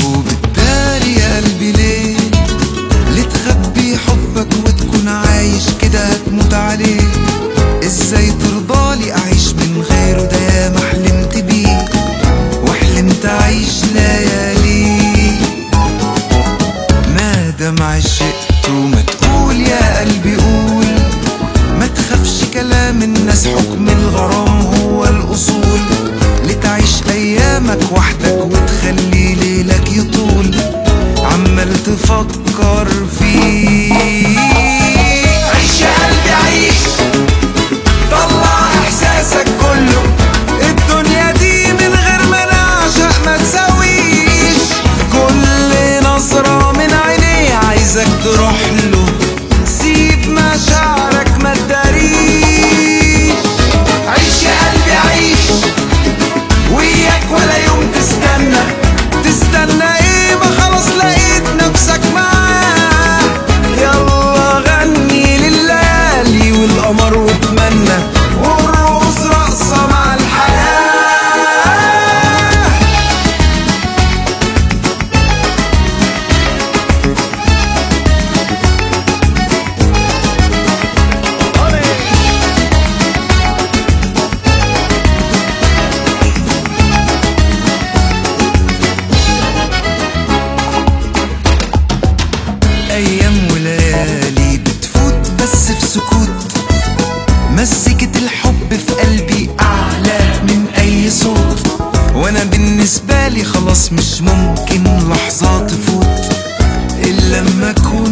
وبالتالي يا قلبي ليه ليه تخبي حبك وتكون عايش كده هتموت عليه ازاي ترضالي اعيش من غيره ده يا ما حلمت بيه وحلمت اعيش ليالي ما دام عشقت وما تقول يا قلبي قول ما تخافش كلام الناس حكم الغرام هو الأصول لتعيش أيامك وحدك وتخلي ليلك يطول عمال تفكر فيه عيش يا قلبي عيش طلع إحساسك كله الدنيا دي من غير ما نعشق ما تساويش كل نظرة من عينيه عايزك تروح له سيب مشاعرك ما تداريش عيش يا قلبي عيش وياك ولا يوم تستنى تستنى ايه ما خلاص لقيت نفسك معاه يلا غني لليالي والقمر واتمنى والرقص رقصة مع الحياة ايام وليالي بتفوت بس في سكوت مزيكة الحب في قلبي اعلى من اي صوت وانا بالنسبة لي خلاص مش ممكن لحظة تفوت الا لما اكون